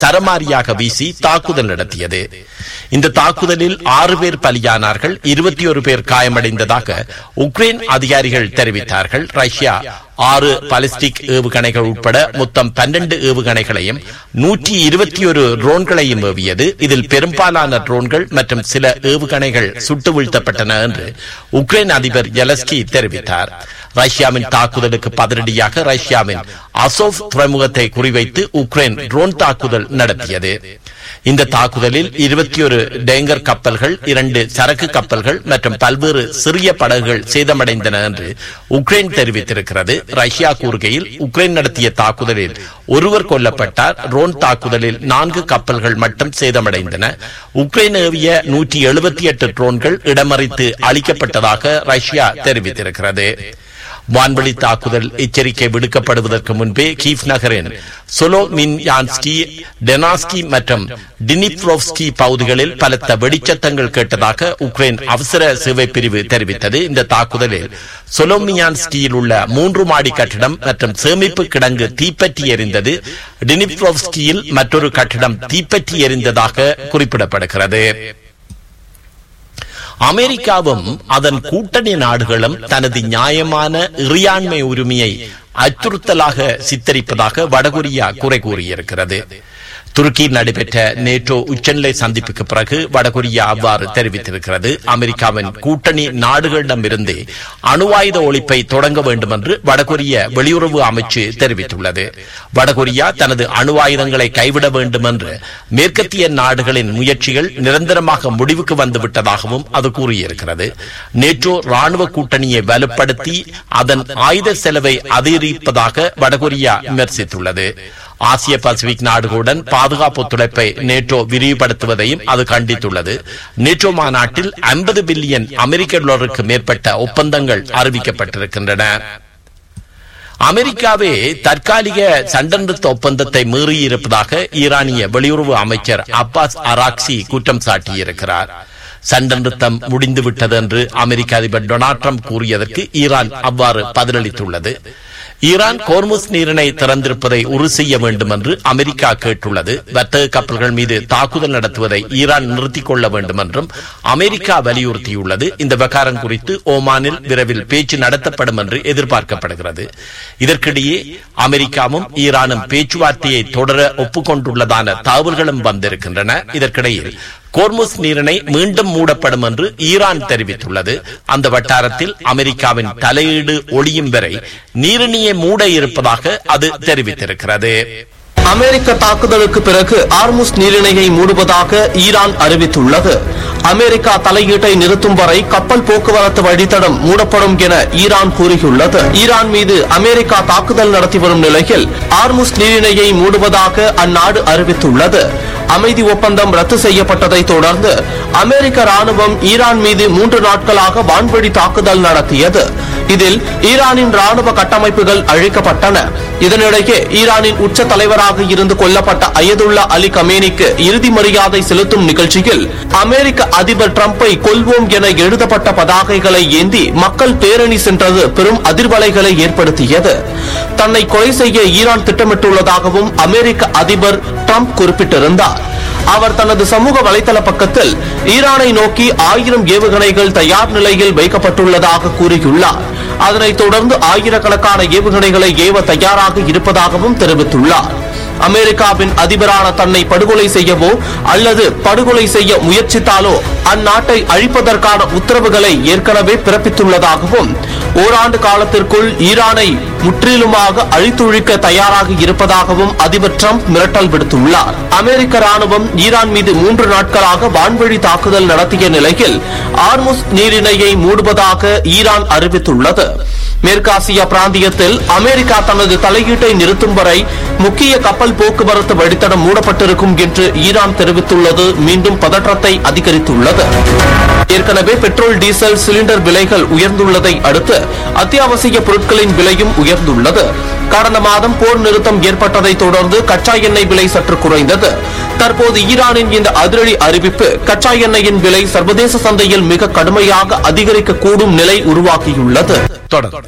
சரமாரியாக வீசி தாக்குதல் நடத்தியது இந்த தாக்குதலில் ஆறு பேர் பலியானார்கள் இருபத்தி ஒரு பேர் காயமடைந்ததாக உக்ரைன் அதிகாரிகள் தெரிவித்தார்கள் ரஷ்யா ஆறு பாலிஸ்டிக் ஏவுகணைகள் உட்பட மொத்தம் பன்னெண்டு ஏவுகணைகளையும் நூற்றி இருபத்தி ஒரு ட்ரோன்களையும் ஏவியது இதில் பெரும்பாலான ட்ரோன்கள் மற்றும் சில ஏவுகணைகள் சுட்டு வீழ்த்தப்பட்டன என்று உக்ரைன் அதிபர் ஜெலஸ்கி தெரிவித்தார் ரஷ்யாவின் தாக்குதலுக்கு பதிலடியாக ரஷ்யாவின் அசோவ் துறைமுகத்தை குறிவைத்து உக்ரைன் ட்ரோன் தாக்குதல் நடத்தியது இந்த தாக்குதலில் இருபத்தி ஒரு டேங்கர் கப்பல்கள் இரண்டு சரக்கு கப்பல்கள் மற்றும் பல்வேறு சிறிய படகுகள் சேதமடைந்தன என்று உக்ரைன் தெரிவித்திருக்கிறது ரஷ்யா கூறுகையில் உக்ரைன் நடத்திய தாக்குதலில் ஒருவர் கொல்லப்பட்டார் ரோன் தாக்குதலில் நான்கு கப்பல்கள் மட்டும் சேதமடைந்தன உக்ரைன் ஏவிய நூற்றி எழுபத்தி எட்டு ட்ரோன்கள் இடமறித்து அளிக்கப்பட்டதாக ரஷ்யா தெரிவித்திருக்கிறது வான்வழி தாக்குதல் எச்சரிக்கை விடுக்கப்படுவதற்கு முன்பே கீவ் நகரின் சொலோமின்யான்ஸ்கி டெனாஸ்கி மற்றும் டினிப்ரோவ்ஸ்கி பகுதிகளில் பலத்த வெடிச்சத்தங்கள் கேட்டதாக உக்ரைன் அவசர சேவை பிரிவு தெரிவித்தது இந்த தாக்குதலில் சொலோமியான்ஸ்கியில் உள்ள மூன்று மாடி கட்டிடம் மற்றும் சேமிப்பு கிடங்கு தீப்பற்றி எரிந்தது டினிப்ரோவ்ஸ்கியில் மற்றொரு கட்டிடம் தீப்பற்றி எரிந்ததாக குறிப்பிடப்படுகிறது அமெரிக்காவும் அதன் கூட்டணி நாடுகளும் தனது நியாயமான இறையாண்மை உரிமையை அச்சுறுத்தலாக சித்தரிப்பதாக வடகொரியா குறை கூறியிருக்கிறது துருக்கியில் நடைபெற்ற நேட்டோ உச்சநிலை சந்திப்புக்கு பிறகு வடகொரியா அவ்வாறு தெரிவித்திருக்கிறது அமெரிக்காவின் கூட்டணி நாடுகளிடமிருந்து அணுவாயுத ஒழிப்பை தொடங்க வேண்டும் என்று வடகொரிய வெளியுறவு அமைச்சு தெரிவித்துள்ளது வடகொரியா தனது அணுவாயுதங்களை கைவிட வேண்டும் என்று மேற்கத்திய நாடுகளின் முயற்சிகள் நிரந்தரமாக முடிவுக்கு வந்துவிட்டதாகவும் அது கூறியிருக்கிறது நேட்டோ ராணுவ கூட்டணியை வலுப்படுத்தி அதன் ஆயுத செலவை அதிகரிப்பதாக வடகொரியா விமர்சித்துள்ளது ஆசிய பசிபிக் நாடுகளுடன் பாதுகாப்பு ஒத்துழைப்பை நேட்டோ விரிவுபடுத்துவதையும் அது கண்டித்துள்ளது நேட்டோ மாநாட்டில் ஐம்பது பில்லியன் அமெரிக்க டாலருக்கு மேற்பட்ட ஒப்பந்தங்கள் அறிவிக்கப்பட்டிருக்கின்றன அமெரிக்காவே தற்காலிக சண்டை நிறுத்த ஒப்பந்தத்தை மீறியிருப்பதாக ஈரானிய வெளியுறவு அமைச்சர் அப்பாஸ் அராக்சி குற்றம் சாட்டியிருக்கிறார் சண்டை நிறுத்தம் முடிந்துவிட்டது என்று அமெரிக்க அதிபர் டொனால்ட் ட்ரம்ப் கூறியதற்கு ஈரான் அவ்வாறு பதிலளித்துள்ளது ஈரான் கோர்முஸ் நீரிணை திறந்திருப்பதை உறுதி செய்ய வேண்டும் என்று அமெரிக்கா கேட்டுள்ளது வர்த்தக கப்பல்கள் மீது தாக்குதல் நடத்துவதை ஈரான் நிறுத்திக் கொள்ள வேண்டும் என்றும் அமெரிக்கா வலியுறுத்தியுள்ளது இந்த விவகாரம் குறித்து ஓமானில் விரைவில் பேச்சு நடத்தப்படும் என்று எதிர்பார்க்கப்படுகிறது இதற்கிடையே அமெரிக்காவும் ஈரானும் பேச்சுவார்த்தையை தொடர ஒப்புக்கொண்டுள்ளதான தகவல்களும் வந்திருக்கின்றன இதற்கிடையில் கோர்முஸ் நீரிணை மீண்டும் மூடப்படும் என்று ஈரான் தெரிவித்துள்ளது அந்த வட்டாரத்தில் அமெரிக்காவின் தலையீடு ஒளியும் வரை நீரிணையை மூட இருப்பதாக அது தெரிவித்திருக்கிறது அமெரிக்க தாக்குதலுக்கு பிறகு ஆர்முஸ் நீரிணையை மூடுவதாக ஈரான் அறிவித்துள்ளது அமெரிக்கா தலையீட்டை நிறுத்தும் வரை கப்பல் போக்குவரத்து வழித்தடம் மூடப்படும் என ஈரான் கூறியுள்ளது ஈரான் மீது அமெரிக்கா தாக்குதல் நடத்தி வரும் நிலையில் ஆர்முஸ் நீரிணையை மூடுவதாக அந்நாடு அறிவித்துள்ளது அமைதி ஒப்பந்தம் ரத்து செய்யப்பட்டதை தொடர்ந்து அமெரிக்க ராணுவம் ஈரான் மீது மூன்று நாட்களாக வான்வழி தாக்குதல் நடத்தியது இதில் ஈரானின் ராணுவ கட்டமைப்புகள் அழிக்கப்பட்டன இதனிடையே ஈரானின் உச்ச தலைவராக இருந்து கொல்லப்பட்ட அயதுல்லா அலி கமேனிக்கு இறுதி மரியாதை செலுத்தும் நிகழ்ச்சியில் அமெரிக்க அதிபர் டிரம்பை கொல்வோம் என எழுதப்பட்ட பதாகைகளை ஏந்தி மக்கள் பேரணி சென்றது பெரும் அதிர்வலைகளை ஏற்படுத்தியது தன்னை கொலை செய்ய ஈரான் திட்டமிட்டுள்ளதாகவும் அமெரிக்க அதிபர் டிரம்ப் குறிப்பிட்டிருந்தார் அவர் தனது சமூக வலைதள பக்கத்தில் ஈரானை நோக்கி ஆயிரம் ஏவுகணைகள் தயார் நிலையில் வைக்கப்பட்டுள்ளதாக கூறியுள்ளார் அதனைத் தொடர்ந்து ஆயிரக்கணக்கான ஏவுகணைகளை ஏவ தயாராக இருப்பதாகவும் தெரிவித்துள்ளார் அமெரிக்காவின் அதிபரான தன்னை படுகொலை செய்யவோ அல்லது படுகொலை செய்ய முயற்சித்தாலோ அந்நாட்டை அழிப்பதற்கான உத்தரவுகளை ஏற்கனவே பிறப்பித்துள்ளதாகவும் ஓராண்டு காலத்திற்குள் ஈரானை முற்றிலுமாக அழித்தொழிக்க தயாராக இருப்பதாகவும் அதிபர் டிரம்ப் மிரட்டல் விடுத்துள்ளார் அமெரிக்க ராணுவம் ஈரான் மீது மூன்று நாட்களாக வான்வழி தாக்குதல் நடத்திய நிலையில் ஆர்முஸ் நீரிணையை மூடுவதாக ஈரான் அறிவித்துள்ளது மேற்காசிய பிராந்தியத்தில் அமெரிக்கா தனது தலையீட்டை நிறுத்தும் வரை முக்கிய கப்பல் போக்குவரத்து வழித்தடம் மூடப்பட்டிருக்கும் என்று ஈரான் தெரிவித்துள்ளது மீண்டும் பதற்றத்தை அதிகரித்துள்ளது ஏற்கனவே பெட்ரோல் டீசல் சிலிண்டர் விலைகள் உயர்ந்துள்ளதை அடுத்து அத்தியாவசிய பொருட்களின் விலையும் உயர்ந்துள்ளது கடந்த மாதம் போர் நிறுத்தம் ஏற்பட்டதை தொடர்ந்து கச்சா எண்ணெய் விலை சற்று குறைந்தது தற்போது ஈரானின் இந்த அதிரடி அறிவிப்பு கச்சா எண்ணெயின் விலை சர்வதேச சந்தையில் மிக கடுமையாக அதிகரிக்கக்கூடும் நிலை உருவாக்கியுள்ளது தொடர்ந்து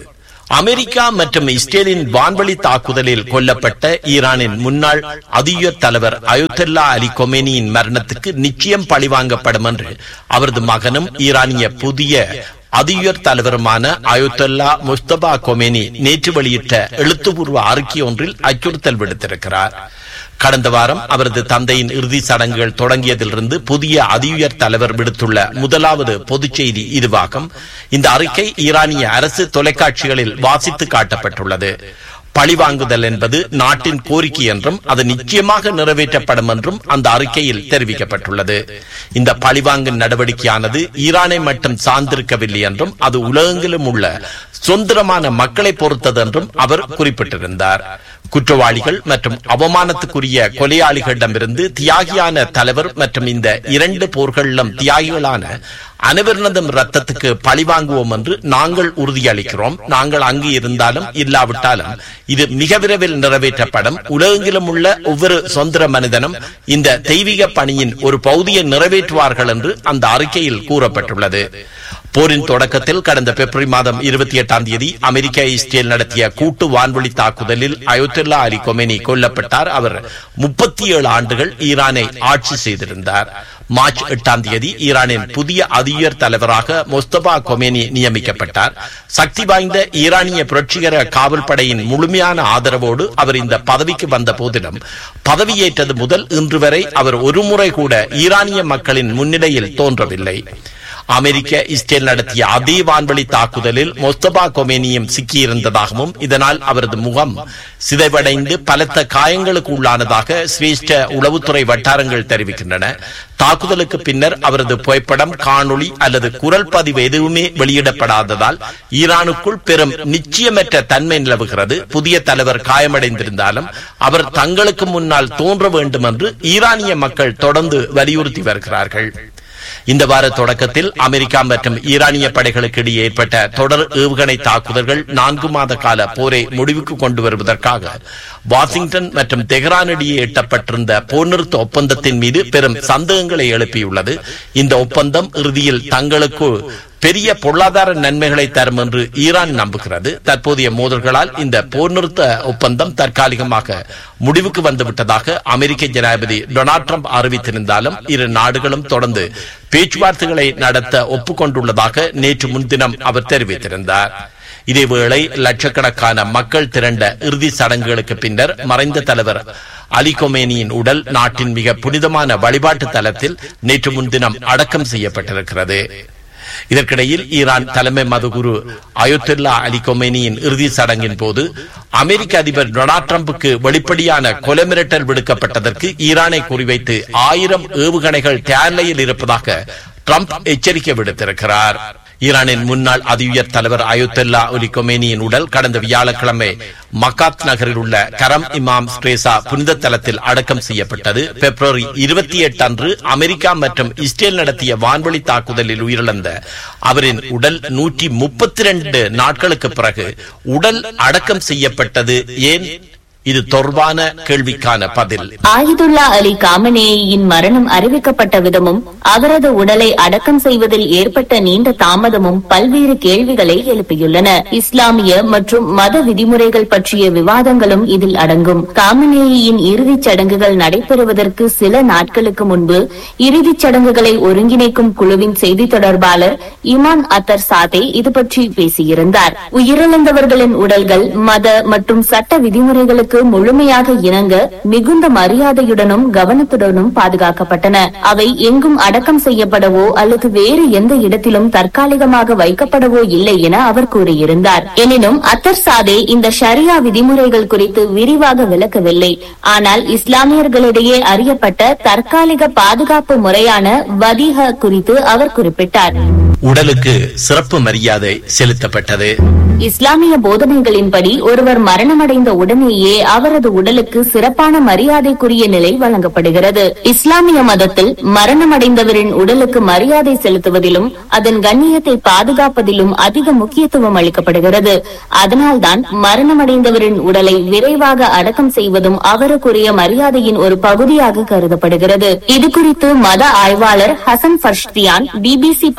அமெரிக்கா மற்றும் இஸ்ரேலின் வான்வழி தாக்குதலில் கொல்லப்பட்ட ஈரானின் முன்னாள் அதியுயர் தலைவர் அயோத்தல்லா அலி கொமேனியின் மரணத்துக்கு நிச்சயம் பழிவாங்கப்படும் என்று அவரது மகனும் ஈரானிய புதிய அதியுயர் தலைவருமான அயோத்தல்லா முஸ்தபா கொமேனி நேற்று வெளியிட்ட எழுத்துப்பூர்வ அறிக்கை ஒன்றில் அச்சுறுத்தல் விடுத்திருக்கிறார் கடந்த வாரம் அவரது தந்தையின் இறுதி சடங்குகள் தொடங்கியதிலிருந்து புதிய அதியுயர் தலைவர் விடுத்துள்ள முதலாவது பொதுச் செய்தி இதுவாகும் இந்த அறிக்கை ஈரானிய அரசு தொலைக்காட்சிகளில் வாசித்து காட்டப்பட்டுள்ளது பழிவாங்குதல் என்பது நாட்டின் கோரிக்கை என்றும் அது நிச்சயமாக நிறைவேற்றப்படும் என்றும் அந்த அறிக்கையில் தெரிவிக்கப்பட்டுள்ளது இந்த பழிவாங்கும் நடவடிக்கையானது ஈரானை மட்டும் சார்ந்திருக்கவில்லை என்றும் அது உலகெங்கிலும் உள்ள சுதந்திரமான மக்களை பொறுத்தது என்றும் அவர் குறிப்பிட்டிருந்தார் குற்றவாளிகள் மற்றும் அவமானத்துக்குரிய கொலையாளிகளிடமிருந்து தியாகியான தலைவர் மற்றும் இந்த இரண்டு போர்களிலும் தியாகிகளான அனைவரினதும் ரத்தத்துக்கு பழிவாங்குவோம் என்று நாங்கள் உறுதியளிக்கிறோம் நாங்கள் அங்கு இருந்தாலும் இல்லாவிட்டாலும் இது மிக விரைவில் நிறைவேற்றப்படும் உலகெங்கிலும் உள்ள ஒவ்வொரு சுதந்திர மனிதனும் இந்த தெய்வீக பணியின் ஒரு பகுதியை நிறைவேற்றுவார்கள் என்று அந்த அறிக்கையில் கூறப்பட்டுள்ளது போரின் தொடக்கத்தில் கடந்த பிப்ரவரி மாதம் இருபத்தி எட்டாம் தேதி அமெரிக்கா இஸ்ரேல் நடத்திய கூட்டு வான்வழி தாக்குதலில் அயோத்துல்லா அலி கொமேனி கொல்லப்பட்டார் அவர் முப்பத்தி ஏழு ஆண்டுகள் ஈரானை ஆட்சி செய்திருந்தார் மார்ச் எட்டாம் தேதி ஈரானின் புதிய அதியுயர் தலைவராக முஸ்தபா கொமேனி நியமிக்கப்பட்டார் சக்தி வாய்ந்த ஈரானிய புரட்சிகர காவல் படையின் முழுமையான ஆதரவோடு அவர் இந்த பதவிக்கு வந்த போதிலும் பதவியேற்றது முதல் இன்று வரை அவர் ஒருமுறை கூட ஈரானிய மக்களின் முன்னிலையில் தோன்றவில்லை அமெரிக்க இஸ்ரேல் நடத்திய அதே வான்வழி தாக்குதலில் மொஸ்தபா கொமேனியும் சிக்கியிருந்ததாகவும் இதனால் அவரது முகம் சிதைவடைந்து பலத்த காயங்களுக்கு உள்ளானதாக சிரேஷ்ட உளவுத்துறை வட்டாரங்கள் தெரிவிக்கின்றன தாக்குதலுக்கு பின்னர் அவரது புகைப்படம் காணொளி அல்லது குரல் பதிவு எதுவுமே வெளியிடப்படாததால் ஈரானுக்குள் பெரும் நிச்சயமற்ற தன்மை நிலவுகிறது புதிய தலைவர் காயமடைந்திருந்தாலும் அவர் தங்களுக்கு முன்னால் தோன்ற வேண்டும் என்று ஈரானிய மக்கள் தொடர்ந்து வலியுறுத்தி வருகிறார்கள் இந்த வார தொடக்கத்தில் அமெரிக்கா மற்றும் ஈரானிய படைகளுக்கு இடையே ஏற்பட்ட தொடர் ஏவுகணை தாக்குதல்கள் நான்கு மாத கால போரை முடிவுக்கு கொண்டு வருவதற்காக வாஷிங்டன் மற்றும் தெஹ்ரான் இடையே எட்டப்பட்டிருந்த போர் நிறுத்த ஒப்பந்தத்தின் மீது பெரும் சந்தேகங்களை எழுப்பியுள்ளது இந்த ஒப்பந்தம் இறுதியில் தங்களுக்கு பெரிய பொருளாதார நன்மைகளை தரும் என்று ஈரான் நம்புகிறது தற்போதைய மோதல்களால் இந்த போர் நிறுத்த ஒப்பந்தம் தற்காலிகமாக முடிவுக்கு வந்துவிட்டதாக அமெரிக்க ஜனாதிபதி டொனால்ட் ட்ரம்ப் அறிவித்திருந்தாலும் இரு நாடுகளும் தொடர்ந்து பேச்சுவார்த்தைகளை நடத்த ஒப்புக்கொண்டுள்ளதாக நேற்று முன்தினம் அவர் தெரிவித்திருந்தார் இதேவேளை லட்சக்கணக்கான மக்கள் திரண்ட இறுதி சடங்குகளுக்கு பின்னர் மறைந்த தலைவர் அலி கொமேனியின் உடல் நாட்டின் மிக புனிதமான வழிபாட்டு தலத்தில் நேற்று முன்தினம் அடக்கம் செய்யப்பட்டிருக்கிறது இதற்கிடையில் ஈரான் தலைமை மதுகுரு அயோத்துல்லா அலி கொமேனியின் இறுதி சடங்கின் போது அமெரிக்க அதிபர் டொனால்ட் ட்ரம்புக்கு வெளிப்படையான கொலை மிரட்டல் விடுக்கப்பட்டதற்கு ஈரானை குறிவைத்து ஆயிரம் ஏவுகணைகள் தயார் நிலையில் இருப்பதாக ட்ரம்ப் எச்சரிக்கை விடுத்திருக்கிறார் ஈரானின் முன்னாள் அதியுயர் தலைவர் அயோத்தல்லா ஒலி கொமேனியின் உடல் கடந்த வியாழக்கிழமை மக்காத் நகரில் உள்ள கரம் இமாம் ஸ்ட்ரேசா புனித தலத்தில் அடக்கம் செய்யப்பட்டது பிப்ரவரி இருபத்தி எட்டு அன்று அமெரிக்கா மற்றும் இஸ்ரேல் நடத்திய வான்வழி தாக்குதலில் உயிரிழந்த அவரின் உடல் நூற்றி முப்பத்தி ரெண்டு நாட்களுக்கு பிறகு உடல் அடக்கம் செய்யப்பட்டது ஏன் இது தொடர்பான கேள்விக்கான பதில் ஆயிதுல்லா அலி காமனேயின் மரணம் அறிவிக்கப்பட்ட விதமும் அவரது உடலை அடக்கம் செய்வதில் ஏற்பட்ட நீண்ட தாமதமும் பல்வேறு கேள்விகளை எழுப்பியுள்ளன இஸ்லாமிய மற்றும் மத விதிமுறைகள் பற்றிய விவாதங்களும் இதில் அடங்கும் காமனேயின் இறுதிச் சடங்குகள் நடைபெறுவதற்கு சில நாட்களுக்கு முன்பு இறுதிச் சடங்குகளை ஒருங்கிணைக்கும் குழுவின் செய்தி தொடர்பாளர் இமான் அத்தர் சாதே இது பற்றி பேசியிருந்தார் உயிரிழந்தவர்களின் உடல்கள் மத மற்றும் சட்ட விதிமுறைகளுக்கு முழுமையாக இணங்க மிகுந்த மரியாதையுடனும் கவனத்துடனும் பாதுகாக்கப்பட்டன அவை எங்கும் அடக்கம் செய்யப்படவோ அல்லது வேறு எந்த இடத்திலும் தற்காலிகமாக வைக்கப்படவோ இல்லை என அவர் கூறியிருந்தார் எனினும் அத்தர் சாதே இந்த ஷரியா விதிமுறைகள் குறித்து விரிவாக விளக்கவில்லை ஆனால் இஸ்லாமியர்களிடையே அறியப்பட்ட தற்காலிக பாதுகாப்பு முறையான வதிஹ குறித்து அவர் குறிப்பிட்டார் உடலுக்கு சிறப்பு மரியாதை செலுத்தப்பட்டது இஸ்லாமிய போதனைகளின்படி ஒருவர் மரணமடைந்த உடனேயே அவரது உடலுக்கு சிறப்பான மரியாதைக்குரிய நிலை வழங்கப்படுகிறது இஸ்லாமிய மதத்தில் மரணமடைந்தவரின் உடலுக்கு மரியாதை செலுத்துவதிலும் அதன் கண்ணியத்தை பாதுகாப்பதிலும் அதிக முக்கியத்துவம் அளிக்கப்படுகிறது அதனால்தான் மரணமடைந்தவரின் உடலை விரைவாக அடக்கம் செய்வதும் அவருக்குரிய மரியாதையின் ஒரு பகுதியாக கருதப்படுகிறது இது குறித்து மத ஆய்வாளர் ஹசன் ஃபர்ஷ்தியான் பிபிசி பாரசீக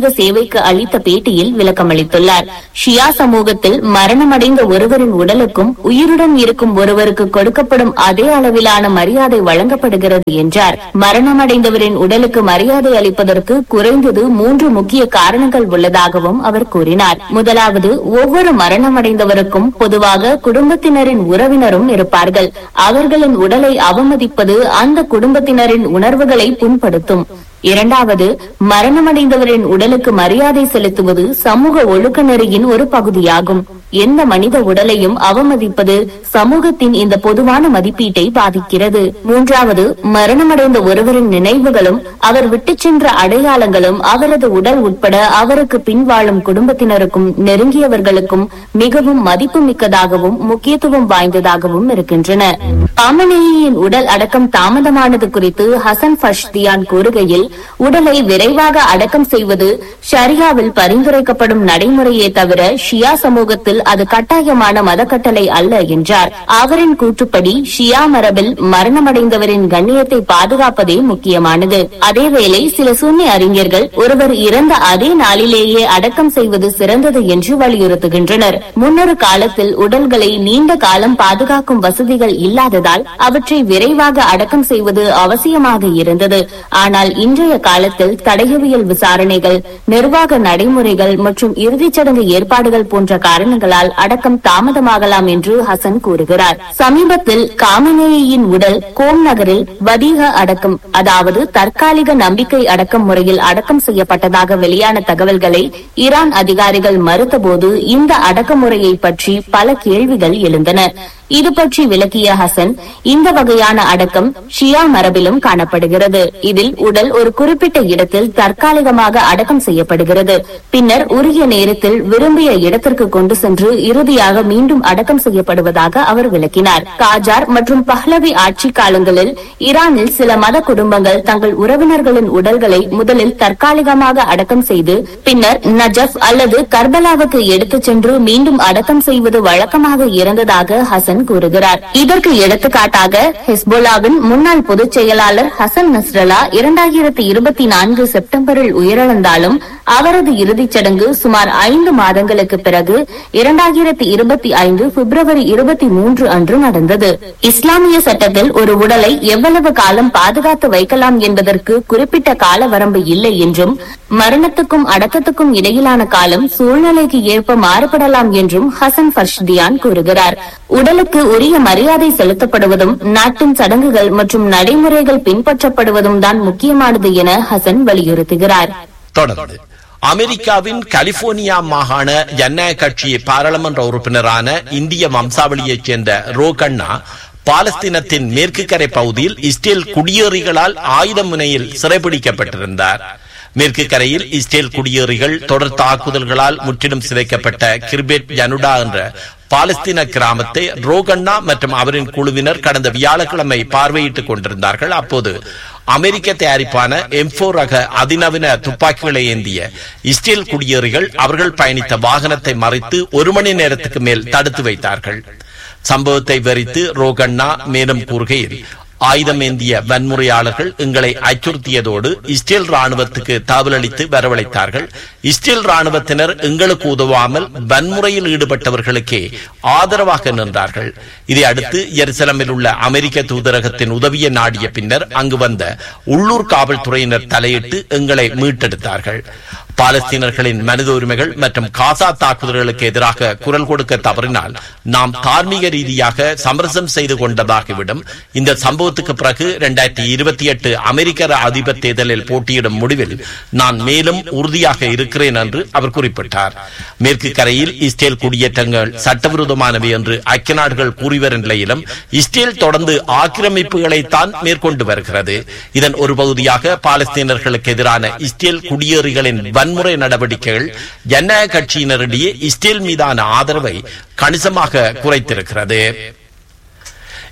ஜனநாயக சேவைக்கு அளித்த பேட்டியில் விளக்கமளித்துள்ளார் ஷியா சமூகத்தில் மரணமடைந்த ஒருவரின் உடலுக்கும் உயிருடன் இருக்கும் ஒருவருக்கு கொடுக்கப்படும் அதே அளவிலான மரியாதை வழங்கப்படுகிறது என்றார் மரணமடைந்தவரின் உடலுக்கு மரியாதை அளிப்பதற்கு குறைந்தது மூன்று முக்கிய காரணங்கள் உள்ளதாகவும் அவர் கூறினார் முதலாவது ஒவ்வொரு மரணமடைந்தவருக்கும் பொதுவாக குடும்பத்தினரின் உறவினரும் இருப்பார்கள் அவர்களின் உடலை அவமதிப்பது அந்த குடும்பத்தினரின் உணர்வுகளை புண்படுத்தும் இரண்டாவது மரணமடைந்தவரின் உடலுக்கு மரியாதை செலுத்துவது சமூக ஒழுக்க நெறியின் ஒரு பகுதியாகும் எந்த மனித உடலையும் அவமதிப்பது சமூகத்தின் இந்த பொதுவான மதிப்பீட்டை பாதிக்கிறது மூன்றாவது மரணமடைந்த ஒருவரின் நினைவுகளும் அவர் விட்டுச் சென்ற அடையாளங்களும் அவரது உடல் உட்பட அவருக்கு பின் வாழும் குடும்பத்தினருக்கும் நெருங்கியவர்களுக்கும் மிகவும் மதிப்புமிக்கதாகவும் முக்கியத்துவம் வாய்ந்ததாகவும் இருக்கின்றன காமனேயின் உடல் அடக்கம் தாமதமானது குறித்து ஹசன் ஃபஷ்தியான் கூறுகையில் உடலை விரைவாக அடக்கம் செய்வது ஷரியாவில் பரிந்துரைக்கப்படும் நடைமுறையே தவிர ஷியா சமூகத்தில் அது கட்டாயமான மதக்கட்டளை அல்ல என்றார் அவரின் கூற்றுப்படி ஷியா மரபில் மரணமடைந்தவரின் கண்ணியத்தை பாதுகாப்பதே முக்கியமானது அதேவேளை சில சுன்னி அறிஞர்கள் ஒருவர் இறந்த அதே நாளிலேயே அடக்கம் செய்வது சிறந்தது என்று வலியுறுத்துகின்றனர் முன்னொரு காலத்தில் உடல்களை நீண்ட காலம் பாதுகாக்கும் வசதிகள் இல்லாததால் அவற்றை விரைவாக அடக்கம் செய்வது அவசியமாக இருந்தது ஆனால் இன்றைய காலத்தில் தடயவியல் விசாரணைகள் நிர்வாக நடைமுறைகள் மற்றும் இறுதிச் சடங்கு ஏற்பாடுகள் போன்ற காரணங்களால் அடக்கம் தாமதமாகலாம் என்று ஹசன் கூறுகிறார் சமீபத்தில் காமனேயின் உடல் கோம் நகரில் வதீக அடக்கம் அதாவது தற்காலிக நம்பிக்கை அடக்கம் முறையில் அடக்கம் செய்யப்பட்டதாக வெளியான தகவல்களை ஈரான் அதிகாரிகள் மறுத்தபோது இந்த அடக்குமுறையை பற்றி பல கேள்விகள் எழுந்தன இது பற்றி விளக்கிய ஹசன் இந்த வகையான அடக்கம் ஷியா மரபிலும் காணப்படுகிறது இதில் உடல் ஒரு குறிப்பிட்ட இடத்தில் தற்காலிகமாக அடக்கம் செய்யப்படுகிறது பின்னர் உரிய நேரத்தில் விரும்பிய இடத்திற்கு கொண்டு சென்று இறுதியாக மீண்டும் அடக்கம் செய்யப்படுவதாக அவர் விளக்கினார் காஜார் மற்றும் பஹ்லவி ஆட்சி காலங்களில் ஈரானில் சில மத குடும்பங்கள் தங்கள் உறவினர்களின் உடல்களை முதலில் தற்காலிகமாக அடக்கம் செய்து பின்னர் நஜப் அல்லது கர்பலாவுக்கு எடுத்துச் சென்று மீண்டும் அடக்கம் செய்வது வழக்கமாக இருந்ததாக ஹசன் கூறுகிறார் இதற்கு எடுத்துக்காட்டாக ஹெஸ்போலாவின் முன்னாள் பொதுச் செயலாளர் ஹசன் நஸ்ரலா இரண்டாயிரத்தி இருபத்தி நான்கு செப்டம்பரில் உயிரிழந்தாலும் அவரது இறுதிச் சடங்கு சுமார் ஐந்து மாதங்களுக்கு பிறகு இரண்டாயிரத்தி இருபத்தி ஐந்து பிப்ரவரி இருபத்தி மூன்று அன்று நடந்தது இஸ்லாமிய சட்டத்தில் ஒரு உடலை எவ்வளவு காலம் பாதுகாத்து வைக்கலாம் என்பதற்கு குறிப்பிட்ட கால வரம்பு இல்லை என்றும் மரணத்துக்கும் அடக்கத்துக்கும் இடையிலான காலம் சூழ்நிலைக்கு ஏற்ப மாறுபடலாம் என்றும் ஹசன் ஃபர்ஷ்தியான் கூறுகிறார் உடலுக்கு உரிய மரியாதை செலுத்தப்படுவதும் நாட்டின் சடங்குகள் மற்றும் நடைமுறைகள் பின்பற்றப்படுவதும் தான் முக்கியமானது என ஹசன் வலியுறுத்துகிறார் தொடர்ந்து அமெரிக்காவின் கலிபோர்னியா மாகாண ஜனநாயக கட்சி பாராளுமன்ற உறுப்பினரான இந்திய வம்சாவளியைச் சேர்ந்த ரோகண்ணா பாலஸ்தீனத்தின் மேற்கு கரை பகுதியில் இஸ்ரேல் குடியேறிகளால் ஆயுத முனையில் சிறைபிடிக்கப்பட்டிருந்தார் மேற்கு கரையில் இஸ்ரேல் குடியேறிகள் தொடர் தாக்குதல்களால் முற்றிலும் சிதைக்கப்பட்ட கிர்பெட் ஜனுடா என்ற பாலஸ்தீன கிராமத்தை ரோகண்ணா மற்றும் அவரின் குழுவினர் கடந்த வியாழக்கிழமை பார்வையிட்டுக் கொண்டிருந்தார்கள் அப்போது அமெரிக்க தயாரிப்பான எம்ஃபோ ரக அதிநவீன துப்பாக்கிகளை ஏந்திய இஸ்ரேல் குடியேறிகள் அவர்கள் பயணித்த வாகனத்தை மறைத்து ஒரு மணி நேரத்துக்கு மேல் தடுத்து வைத்தார்கள் சம்பவத்தை வெறித்து ரோகண்ணா மேலும் கூறுகையில் ஆயுதம் ஏந்திய வன்முறையாளர்கள் எங்களை அச்சுறுத்தியதோடு இஸ்ரேல் ராணுவத்துக்கு தகவலளித்து வரவழைத்தார்கள் இஸ்ரேல் ராணுவத்தினர் எங்களுக்கு உதவாமல் வன்முறையில் ஈடுபட்டவர்களுக்கே ஆதரவாக நின்றார்கள் இதை அடுத்து எருசலமில் உள்ள அமெரிக்க தூதரகத்தின் உதவியை நாடிய பின்னர் அங்கு வந்த உள்ளூர் காவல்துறையினர் தலையிட்டு எங்களை மீட்டெடுத்தார்கள் பாலஸ்தீனர்களின் மனித உரிமைகள் மற்றும் காசா தாக்குதல்களுக்கு எதிராக குரல் கொடுக்க தவறினால் நாம் தார்மீக ரீதியாக சமரசம் செய்து கொண்டதாகிவிடும் இந்த சம்பவத்துக்கு பிறகு இரண்டாயிரத்தி இருபத்தி எட்டு அமெரிக்க அதிபர் தேர்தலில் போட்டியிடும் முடிவில் நான் மேலும் உறுதியாக இருக்கிறேன் என்று அவர் குறிப்பிட்டார் மேற்கு கரையில் இஸ்ரேல் குடியேற்றங்கள் சட்டவிரோதமானவை என்று ஐக்கிய நாடுகள் கூறி வரும் நிலையிலும் இஸ்ரேல் தொடர்ந்து ஆக்கிரமிப்புகளைத்தான் மேற்கொண்டு வருகிறது இதன் ஒரு பகுதியாக பாலஸ்தீனர்களுக்கு எதிரான இஸ்ரேல் குடியேறிகளின் வன்முறை நடவடிக்கைகள் ஜனநாயக கட்சியினரிடையே இஸ்ரேல் மீதான ஆதரவை கணிசமாக குறைத்திருக்கிறது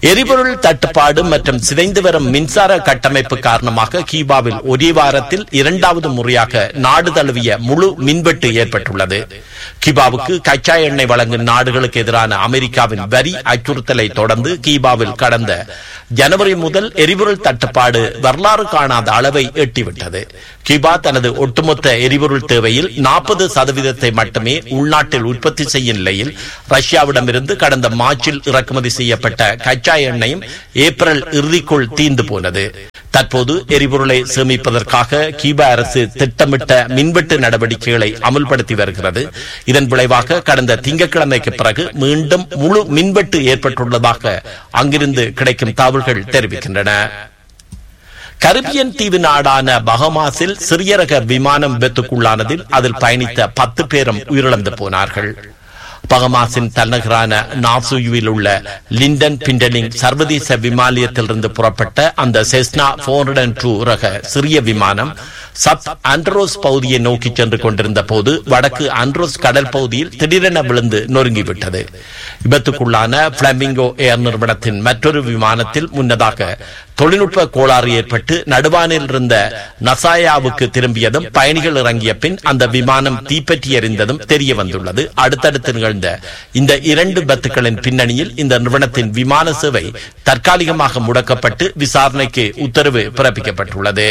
எரிபொருள் தட்டுப்பாடு மற்றும் சிதைந்து வரும் மின்சார கட்டமைப்பு காரணமாக கீபாவில் ஒரே வாரத்தில் இரண்டாவது முறையாக நாடு தழுவிய முழு மின்வெட்டு ஏற்பட்டுள்ளது கீபாவுக்கு கச்சா எண்ணெய் வழங்கும் நாடுகளுக்கு எதிரான அமெரிக்காவின் வரி அச்சுறுத்தலை தொடர்ந்து கீபாவில் கடந்த ஜனவரி முதல் எரிபொருள் தட்டுப்பாடு வரலாறு காணாத அளவை எட்டிவிட்டது கியூபா தனது ஒட்டுமொத்த எரிபொருள் தேவையில் நாற்பது சதவீதத்தை மட்டுமே உள்நாட்டில் உற்பத்தி செய்யும் நிலையில் ரஷ்யாவிடமிருந்து கடந்த மார்ச்சில் இறக்குமதி செய்யப்பட்ட கச்சா எண்ணெயும் ஏப்ரல் இறுதிக்குள் தீர்ந்து போனது தற்போது எரிபொருளை சேமிப்பதற்காக கியூபா அரசு திட்டமிட்ட மின்வெட்டு நடவடிக்கைகளை அமல்படுத்தி வருகிறது இதன் விளைவாக கடந்த திங்கட்கிழமைக்கு பிறகு மீண்டும் முழு மின்வெட்டு ஏற்பட்டுள்ளதாக அங்கிருந்து கிடைக்கும் தகவல்கள் தெரிவிக்கின்றன கரிபியன் தீவு நாடான பஹமாஸில் சிறிய ரக விமானம் விபத்துக்குள்ளானதில் அதில் பயணித்த பத்து பேரும் உயிரிழந்து போனார்கள் பகமாசின் தலைநகரான நாசுயுவில் உள்ள லிண்டன் பிண்டலிங் சர்வதேச விமானியத்திலிருந்து புறப்பட்ட அந்த செஸ்னா போர் டூ ரக சிறிய விமானம் சப் அண்ட்ரோஸ் பகுதியை நோக்கி சென்று கொண்டிருந்த போது வடக்கு அண்ட்ரோஸ் கடல் பகுதியில் திடீரென விழுந்து நொறுங்கிவிட்டது விபத்துக்குள்ளான பிளமிங்கோ ஏர் நிறுவனத்தின் மற்றொரு விமானத்தில் முன்னதாக தொழில்நுட்ப கோளாறு ஏற்பட்டு நடுவானில் இருந்த நசாயாவுக்கு திரும்பியதும் பயணிகள் இறங்கிய பின் அந்த விமானம் தீப்பற்றி எறிந்ததும் தெரிய வந்துள்ளது அடுத்தடுத்து நிகழ்ந்த இந்த இரண்டு விபத்துகளின் பின்னணியில் இந்த நிறுவனத்தின் விமான சேவை தற்காலிகமாக முடக்கப்பட்டு விசாரணைக்கு உத்தரவு பிறப்பிக்கப்பட்டுள்ளது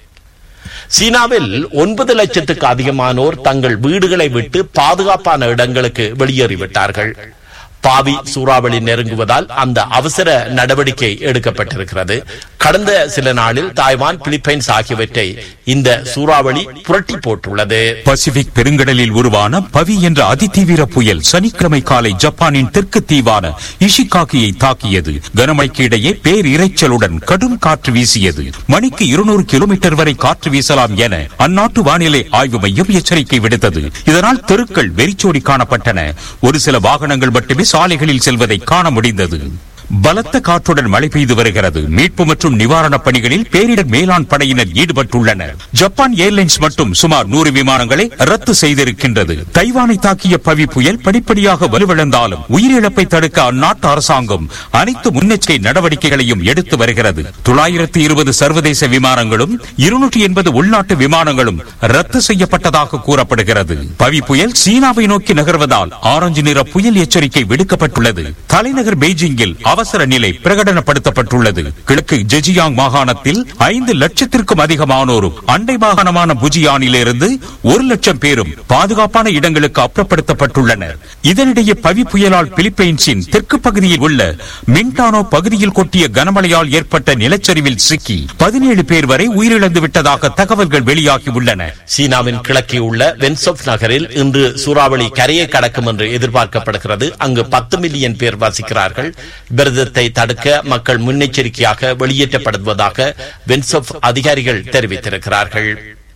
சீனாவில் ஒன்பது லட்சத்துக்கு அதிகமானோர் தங்கள் வீடுகளை விட்டு பாதுகாப்பான இடங்களுக்கு வெளியேறிவிட்டார்கள் பாவி சூறாவளி நெருங்குவதால் அந்த அவசர நடவடிக்கை எடுக்கப்பட்டிருக்கிறது கடந்த சில நாளில் தாய்வான் பிலிப்பைன்ஸ் ஆகியவற்றை இந்த சூறாவளி புரட்டி போட்டுள்ளது பசிபிக் பெருங்கடலில் உருவான பவி என்ற அதிதீவிர புயல் சனிக்கிழமை காலை ஜப்பானின் தெற்கு தீவான இஷிகாகியை தாக்கியது கனமழைக்கு இடையே பேரிரைச்சலுடன் கடும் காற்று வீசியது மணிக்கு இருநூறு கிலோமீட்டர் வரை காற்று வீசலாம் என அந்நாட்டு வானிலை ஆய்வு மையம் எச்சரிக்கை விடுத்தது இதனால் தெருக்கள் வெறிச்சோடி காணப்பட்டன ஒரு சில வாகனங்கள் மட்டுமே சாலைகளில் செல்வதை காண முடிந்தது பலத்த காற்றுடன் மழை பெய்து வருகிறது மீட்பு மற்றும் நிவாரணப் பணிகளில் பேரிடர் மேலாண் படையினர் ஈடுபட்டுள்ளனர் ஜப்பான் ஏர்லைன்ஸ் மட்டும் சுமார் நூறு விமானங்களை ரத்து செய்திருக்கின்றது தைவானை தாக்கிய பவி புயல் படிப்படியாக வலுவிழந்தாலும் உயிரிழப்பை தடுக்க அந்நாட்டு அரசாங்கம் அனைத்து முன்னெச்சரிக்கை நடவடிக்கைகளையும் எடுத்து வருகிறது தொள்ளாயிரத்து இருபது சர்வதேச விமானங்களும் இருநூற்றி எண்பது உள்நாட்டு விமானங்களும் ரத்து செய்யப்பட்டதாக கூறப்படுகிறது பவி புயல் சீனாவை நோக்கி நகர்வதால் ஆரஞ்சு நிற புயல் எச்சரிக்கை விடுக்கப்பட்டுள்ளது தலைநகர் பெய்ஜிங்கில் அவசர நிலை பிரகடனப்படுத்தப்பட்டுள்ளது கிழக்கு ஜெஜியாங் மாகாணத்தில் ஐந்து லட்சத்திற்கும் அதிகமானோரும் அண்டை மாகாணமான புஜியானிலிருந்து ஒரு லட்சம் பேரும் பாதுகாப்பான இடங்களுக்கு அப்புறப்படுத்தப்பட்டுள்ளனர் இதனிடையே பவி புயலால் பிலிப்பைன்ஸின் தெற்கு பகுதியில் உள்ள மின்டானோ பகுதியில் கொட்டிய கனமழையால் ஏற்பட்ட நிலச்சரிவில் சிக்கி பதினேழு பேர் வரை உயிரிழந்து விட்டதாக தகவல்கள் வெளியாகியுள்ளன சீனாவின் கிழக்கே உள்ள வென்சோப் நகரில் இன்று சூறாவளி கரையை கடக்கும் என்று எதிர்பார்க்கப்படுகிறது அங்கு பத்து மில்லியன் பேர் வசிக்கிறார்கள் விரதத்தை தடுக்க மக்கள் முன்னெச்சரிக்கையாக வெளியேற்றப்படுவதாக வென்சோப் அதிகாரிகள் தெரிவித்திருக்கிறார்கள்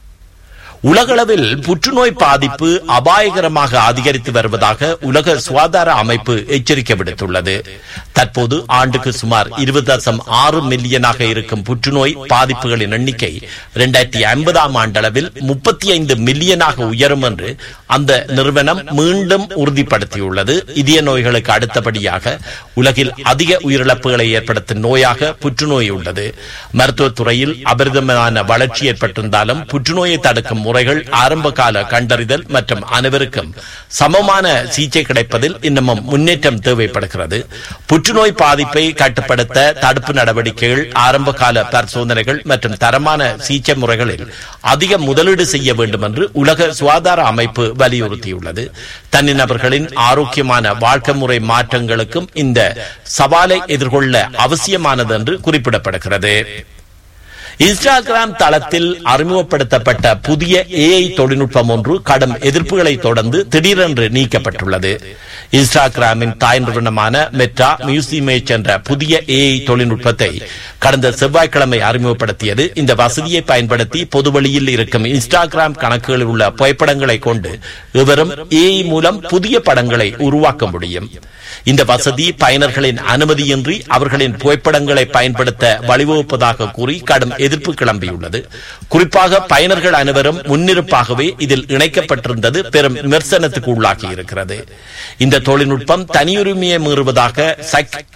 உலகளவில் புற்றுநோய் பாதிப்பு அபாயகரமாக அதிகரித்து வருவதாக உலக சுகாதார அமைப்பு எச்சரிக்கை விடுத்துள்ளது தற்போது ஆண்டுக்கு சுமார் இருபது தசம் ஆறு மில்லியனாக இருக்கும் புற்றுநோய் பாதிப்புகளின் எண்ணிக்கை இரண்டாயிரத்தி ஐம்பதாம் ஆண்டளவில் முப்பத்தி ஐந்து மில்லியனாக உயரும் என்று அந்த நிறுவனம் மீண்டும் உறுதிப்படுத்தியுள்ளது இதய நோய்களுக்கு அடுத்தபடியாக உலகில் அதிக உயிரிழப்புகளை ஏற்படுத்தும் நோயாக புற்றுநோய் உள்ளது மருத்துவத்துறையில் அபரிதமான வளர்ச்சி ஏற்பட்டிருந்தாலும் புற்றுநோயை தடுக்கும் முறைகள் ஆரம்ப கால கண்டறிதல் மற்றும் அனைவருக்கும் சமமான சிகிச்சை கிடைப்பதில் இன்னமும் முன்னேற்றம் தேவைப்படுகிறது புற்றுநோய் பாதிப்பை கட்டுப்படுத்த தடுப்பு நடவடிக்கைகள் ஆரம்ப கால பரிசோதனைகள் மற்றும் தரமான சிகிச்சை முறைகளில் அதிக முதலீடு செய்ய வேண்டும் என்று உலக சுகாதார அமைப்பு வலியுறுத்தியுள்ளது தனிநபர்களின் ஆரோக்கியமான வாழ்க்கை முறை மாற்றங்களுக்கும் இந்த சவாலை எதிர்கொள்ள அவசியமானது என்று குறிப்பிடப்படுகிறது இன்ஸ்டாகிராம் தளத்தில் அறிமுகப்படுத்தப்பட்ட புதிய ஏஐ தொழில்நுட்பம் ஒன்று கடும் எதிர்ப்புகளை தொடர்ந்து திடீரென்று நீக்கப்பட்டுள்ளது இன்ஸ்டாகிராமின் தாய் நிறுவனமான மெட்டா மியூசிமேஜ் என்ற புதிய ஏஐ தொழில்நுட்பத்தை கடந்த செவ்வாய்க்கிழமை அறிமுகப்படுத்தியது இந்த வசதியை பயன்படுத்தி பொதுவெளியில் இருக்கும் இன்ஸ்டாகிராம் கணக்குகளில் உள்ள புகைப்படங்களை கொண்டு இவரும் ஏஐ மூலம் புதிய படங்களை உருவாக்க முடியும் இந்த வசதி பயனர்களின் அனுமதியின்றி அவர்களின் புகைப்படங்களை பயன்படுத்த வழிவகுப்பதாக கூறி கடும் எதிர்ப்பு கிளம்பியுள்ளது குறிப்பாக பயனர்கள் அனைவரும் முன்னிருப்பாகவே இதில் இணைக்கப்பட்டிருந்தது பெரும் விமர்சனத்துக்கு உள்ளாகி இருக்கிறது இந்த தொழில்நுட்பம் தனியுரிமையை மீறுவதாக சக்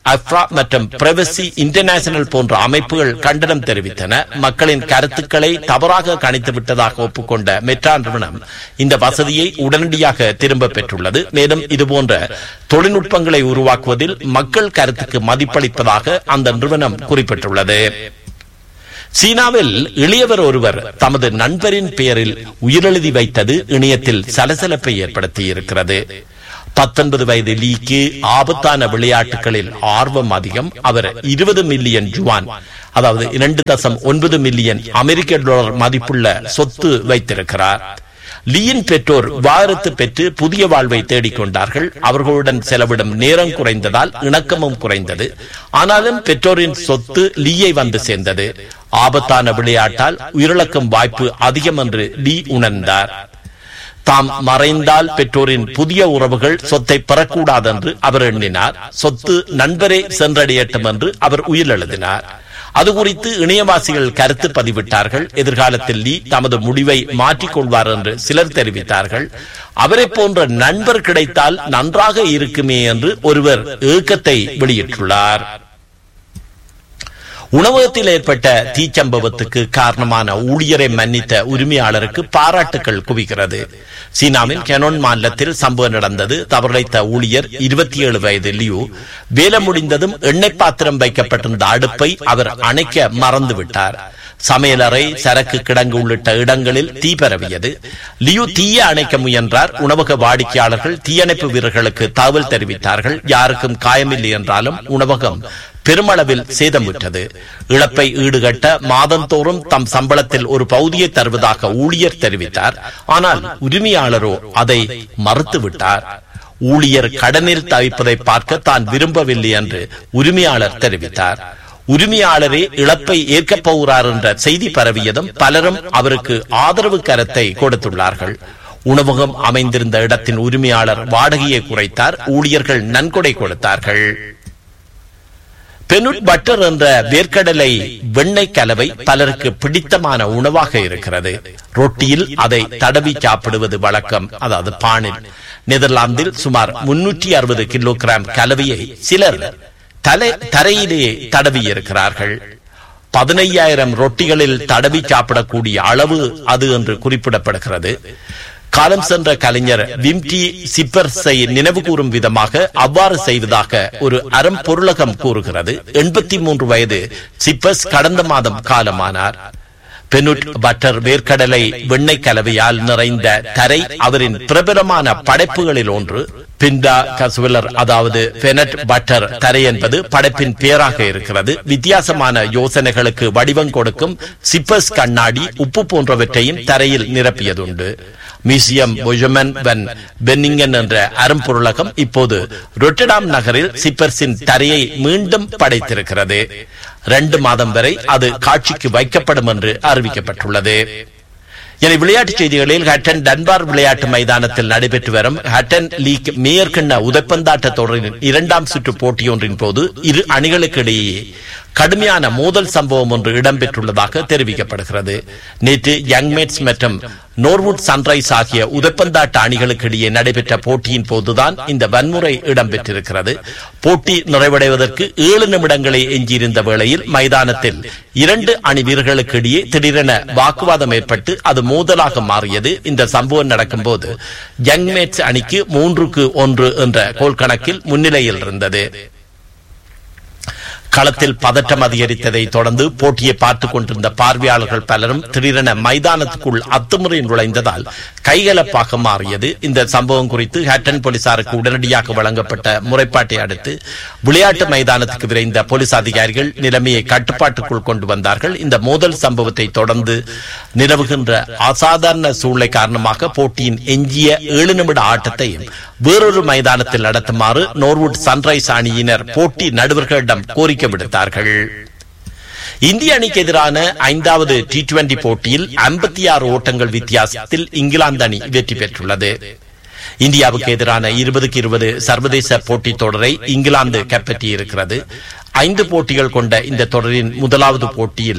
அப்ரா மற்றும் பிரைவசி இன்டர்நேஷனல் போன்ற அமைப்புகள் கண்டனம் தெரிவித்தன மக்களின் கருத்துக்களை தவறாக கணித்து விட்டதாக ஒப்புக்கொண்ட மெட்ரா நிறுவனம் இந்த வசதியை உடனடியாக திரும்ப பெற்றுள்ளது மேலும் இதுபோன்ற தொழில்நுட்பங்களை உருவாக்குவதில் மக்கள் கருத்துக்கு மதிப்பளிப்பதாக அந்த நிறுவனம் குறிப்பிட்டுள்ளது சீனாவில் இளையவர் ஒருவர் தமது நண்பரின் பெயரில் உயிரெழுதி வைத்தது இணையத்தில் சலசலப்பை ஏற்படுத்தி இருக்கிறது பத்தொன்பது வயது லீக்கு ஆபத்தான விளையாட்டுகளில் ஆர்வம் அதிகம் அவர் இருபது மில்லியன் ஜுவான் அதாவது இரண்டு தசம் ஒன்பது மில்லியன் அமெரிக்க டாலர் மதிப்புள்ள சொத்து வைத்திருக்கிறார் லீயின் பெற்றோர் வாரத்து பெற்று புதிய வாழ்வை தேடிக்கொண்டார்கள் அவர்களுடன் செலவிடும் நேரம் குறைந்ததால் இணக்கமும் குறைந்தது ஆனாலும் பெற்றோரின் சொத்து லீயை வந்து சேர்ந்தது ஆபத்தான விளையாட்டால் உயிரிழக்கும் வாய்ப்பு அதிகம் என்று லீ உணர்ந்தார் தாம் மறைந்தால் பெற்றோரின் புதிய உறவுகள் சொத்தை பெறக்கூடாது என்று அவர் எண்ணினார் சொத்து நண்பரை சென்றடையட்டும் என்று அவர் உயிரெழுதினார் அது குறித்து இணையவாசிகள் கருத்து பதிவிட்டார்கள் எதிர்காலத்தில் லீ தமது முடிவை மாற்றிக்கொள்வார் என்று சிலர் தெரிவித்தார்கள் அவரை போன்ற நண்பர் கிடைத்தால் நன்றாக இருக்குமே என்று ஒருவர் ஏக்கத்தை வெளியிட்டுள்ளார் உணவகத்தில் ஏற்பட்ட தீச்சம்பவத்துக்கு காரணமான ஊழியரை மன்னித்த உரிமையாளருக்கு பாராட்டுகள் குவிக்கிறது சீனாவின் கெனோன் மாநிலத்தில் சம்பவம் நடந்தது தவறிழைத்த ஊழியர் இருபத்தி ஏழு வயது லியூ வேலை முடிந்ததும் எண்ணெய் பாத்திரம் வைக்கப்பட்டிருந்த அடுப்பை அவர் அணைக்க மறந்துவிட்டார் சமையலறை சரக்கு கிடங்கு உள்ளிட்ட இடங்களில் தீ பரவியது லியு தீய அணைக்க முயன்றார் உணவக வாடிக்கையாளர்கள் தீயணைப்பு வீரர்களுக்கு தகவல் தெரிவித்தார்கள் யாருக்கும் காயமில்லை என்றாலும் உணவகம் பெருமளவில் சேதமுற்றது இழப்பை ஈடுகட்ட மாதந்தோறும் தம் சம்பளத்தில் ஒரு பகுதியை தருவதாக ஊழியர் தெரிவித்தார் ஆனால் உரிமையாளரோ அதை மறுத்துவிட்டார் ஊழியர் கடனில் தவிப்பதை பார்க்க தான் விரும்பவில்லை என்று உரிமையாளர் தெரிவித்தார் உரிமையாளரே இழப்பை ஏற்கப் போகிறார் என்ற செய்தி பரவியதும் பலரும் அவருக்கு ஆதரவு கரத்தை கொடுத்துள்ளார்கள் உணவகம் அமைந்திருந்த இடத்தின் உரிமையாளர் வாடகையை குறைத்தார் ஊழியர்கள் நன்கொடை கொடுத்தார்கள் பெனுட் பட்டர் என்ற வேர்க்கடலை வெண்ணெய் கலவை பலருக்கு பிடித்தமான உணவாக இருக்கிறது ரொட்டியில் அதை தடவி சாப்பிடுவது வழக்கம் அதாவது பானில் நெதர்லாந்தில் சுமார் முன்னூற்றி அறுபது கிலோகிராம் கலவையை சிலர் தலை தரையிலே தடவி இருக்கிறார்கள் பதினையாயிரம் ரொட்டிகளில் தடவி சாப்பிடக்கூடிய அளவு அது என்று குறிப்பிடப்படுகிறது காலம் சென்ற கலைஞர் விம்டி சிப்பர்ஸை நினைவு கூறும் விதமாக அவ்வாறு செய்வதாக ஒரு அறம் பொருளகம் கூறுகிறது எண்பத்தி மூன்று வயது சிப்பர்ஸ் கடந்த மாதம் காலமானார் பெனுட் பட்டர் வேர்க்கடலை வெண்ணெய் கலவையால் நிறைந்த தரை அவரின் பிரபலமான படைப்புகளில் ஒன்று பிண்டா கசுவலர் அதாவது பெனட் பட்டர் தரை என்பது படைப்பின் பேராக இருக்கிறது வித்தியாசமான யோசனைகளுக்கு வடிவம் கொடுக்கும் சிப்பஸ் கண்ணாடி உப்பு போன்றவற்றையும் தரையில் நிரப்பியதுண்டு மியூசியம் பொஜமன் வென் பென்னிங்கன் என்ற அரும்பொருளகம் இப்போது ரொட்டடாம் நகரில் சிப்பர்ஸின் தரையை மீண்டும் படைத்திருக்கிறது ரெண்டு மாதம் வரை அது காட்சிக்கு வைக்கப்படும் என்று அறிவிக்கப்பட்டுள்ளது என விளையாட்டுச் செய்திகளில் ஹட்டன் டன்பார் விளையாட்டு மைதானத்தில் நடைபெற்று வரும் ஹட்டன் லீக் மேயர்கிண்ண உதைப்பந்தாட்ட தொடரின் இரண்டாம் சுற்று போட்டியொன்றின் போது இரு அணிகளுக்கு இடையே கடுமையான மோதல் சம்பவம் ஒன்று இடம்பெற்றுள்ளதாக தெரிவிக்கப்படுகிறது நேற்று யங்மேட்ஸ் மற்றும் நோர்வுட் சன்ரைஸ் ஆகிய உதைப்பந்தாட்ட அணிகளுக்கு இடையே நடைபெற்ற போட்டியின் போதுதான் இந்த வன்முறை இடம்பெற்றிருக்கிறது போட்டி நிறைவடைவதற்கு ஏழு நிமிடங்களே எஞ்சியிருந்த வேளையில் மைதானத்தில் இரண்டு அணி வீரர்களுக்கு இடையே திடீரென வாக்குவாதம் ஏற்பட்டு அது மோதலாக மாறியது இந்த சம்பவம் நடக்கும்போது யங்மேட்ஸ் அணிக்கு மூன்றுக்கு ஒன்று என்ற கோல் கணக்கில் முன்னிலையில் இருந்தது களத்தில் பதற்றம் அதிகரித்ததை தொடர்ந்து போட்டியை பார்த்துக் கொண்டிருந்த பார்வையாளர்கள் பலரும் திடீரென மைதானத்துக்குள் அத்துமுறை நுழைந்ததால் கைகலப்பாக மாறியது இந்த சம்பவம் குறித்து ஹேட்டன் போலீசாருக்கு உடனடியாக வழங்கப்பட்ட முறைப்பாட்டை அடுத்து விளையாட்டு மைதானத்துக்கு விரைந்த போலீஸ் அதிகாரிகள் நிலைமையை கட்டுப்பாட்டுக்குள் கொண்டு வந்தார்கள் இந்த மோதல் சம்பவத்தை தொடர்ந்து நிலவுகின்ற அசாதாரண சூழ்நிலை காரணமாக போட்டியின் எஞ்சிய ஏழு நிமிட ஆட்டத்தையும் வேறொரு மைதானத்தில் நடத்துமாறு நோர்வுட் சன்ரைஸ் அணியினர் போட்டி நடுவர்களிடம் கோரிக்கை விடுத்தார்கள் இந்திய அணிக்கு எதிரான ஐந்தாவது டி டுவெண்டி போட்டியில் ஐம்பத்தி ஆறு ஓட்டங்கள் வித்தியாசத்தில் இங்கிலாந்து அணி வெற்றி பெற்றுள்ளது இந்தியாவுக்கு எதிரான இருபதுக்கு இருபது சர்வதேச போட்டித் தொடரை இங்கிலாந்து கைப்பற்றியிருக்கிறது ஐந்து போட்டிகள் கொண்ட இந்த தொடரின் முதலாவது போட்டியில்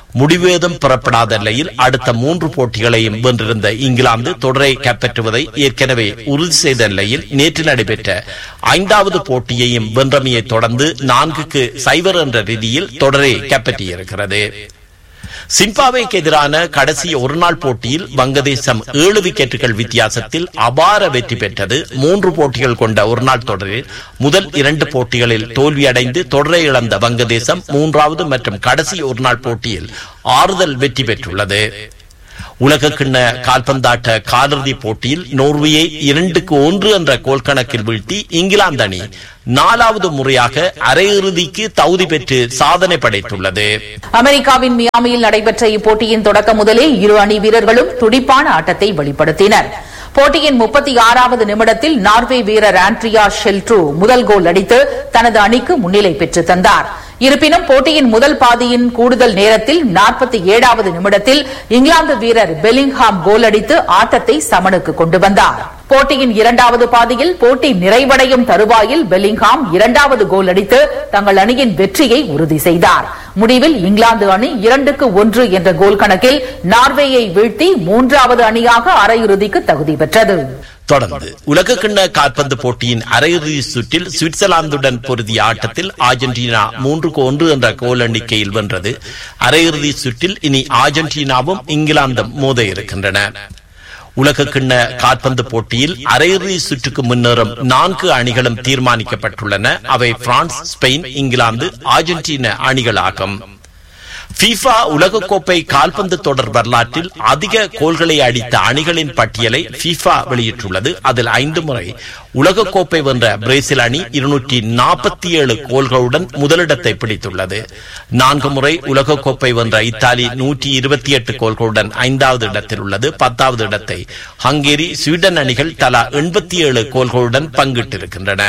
முடிவேதும் பெறப்படாத நிலையில் அடுத்த மூன்று போட்டிகளையும் வென்றிருந்த இங்கிலாந்து தொடரை கைப்பற்றுவதை ஏற்கனவே உறுதி செய்த நிலையில் நேற்று நடைபெற்ற ஐந்தாவது போட்டியையும் வென்றமையை தொடர்ந்து நான்குக்கு சைவர் என்ற ரீதியில் தொடரை கைப்பற்றியிருக்கிறது சிம்பாவேக்கு எதிரான கடைசி ஒருநாள் போட்டியில் வங்கதேசம் ஏழு விக்கெட்டுகள் வித்தியாசத்தில் அபார வெற்றி பெற்றது மூன்று போட்டிகள் கொண்ட ஒருநாள் தொடரில் முதல் இரண்டு போட்டிகளில் தோல்வியடைந்து தொடரை இழந்த வங்கதேசம் மூன்றாவது மற்றும் கடைசி ஒருநாள் போட்டியில் ஆறுதல் வெற்றி பெற்றுள்ளது உலக கிண்ண கால்பந்தாட்ட காலிறுதி போட்டியில் நோர்வேயை இரண்டுக்கு ஒன்று என்ற கோல் கணக்கில் வீழ்த்தி இங்கிலாந்து அணி நாலாவது முறையாக அரையிறுதிக்கு தகுதி பெற்று சாதனை படைத்துள்ளது அமெரிக்காவின் மியாமியில் நடைபெற்ற இப்போட்டியின் தொடக்க முதலே இரு அணி வீரர்களும் துடிப்பான ஆட்டத்தை வெளிப்படுத்தினர் போட்டியின் முப்பத்தி ஆறாவது நிமிடத்தில் நார்வே வீரர் ஆண்ட்ரியா ஷெல்ட்ரூ முதல் கோல் அடித்து தனது அணிக்கு முன்னிலை பெற்று தந்தார் இருப்பினும் போட்டியின் முதல் பாதியின் கூடுதல் நேரத்தில் நாற்பத்தி ஏழாவது நிமிடத்தில் இங்கிலாந்து வீரர் பெலிங்ஹாம் கோல் அடித்து ஆட்டத்தை சமனுக்கு கொண்டு வந்தார் போட்டியின் இரண்டாவது பாதியில் போட்டி நிறைவடையும் தருவாயில் பெலிங்ஹாம் இரண்டாவது கோல் அடித்து தங்கள் அணியின் வெற்றியை உறுதி செய்தார் முடிவில் இங்கிலாந்து அணி இரண்டுக்கு ஒன்று என்ற கோல் கணக்கில் நார்வேயை வீழ்த்தி மூன்றாவது அணியாக அரையிறுதிக்கு தகுதி பெற்றது தொடர்ந்து உலக கிண்ண கால்பந்து போட்டியின் அரையிறுதி சுற்றில் சுவிட்சர்லாந்துடன் பொருதிய ஆட்டத்தில் அர்ஜென்டினா மூன்றுக்கு ஒன்று என்ற கோல் எண்ணிக்கையில் வென்றது அரையிறுதி சுற்றில் இனி அர்ஜென்டினாவும் இங்கிலாந்தும் மோத இருக்கின்றன உலக கிண்ண கால்பந்து போட்டியில் அரையிறுதி சுற்றுக்கு முன்னேறும் நான்கு அணிகளும் தீர்மானிக்கப்பட்டுள்ளன அவை பிரான்ஸ் ஸ்பெயின் இங்கிலாந்து அர்ஜென்டினா அணிகளாகும் FIFA உலகக்கோப்பை கால்பந்து தொடர் வரலாற்றில் அதிக கோல்களை அடித்த அணிகளின் பட்டியலை FIFA வெளியிட்டுள்ளது அதில் ஐந்து முறை உலகக்கோப்பை வென்ற பிரேசில் அணி இருநூற்றி நாற்பத்தி ஏழு கோல்களுடன் முதலிடத்தை பிடித்துள்ளது நான்கு முறை உலகக்கோப்பை வென்ற இத்தாலி நூற்றி இருபத்தி எட்டு கோல்களுடன் ஐந்தாவது இடத்தில் உள்ளது பத்தாவது இடத்தை ஹங்கேரி ஸ்வீடன் அணிகள் தலா எண்பத்தி ஏழு கோல்களுடன் பங்கிட்டிருக்கின்றன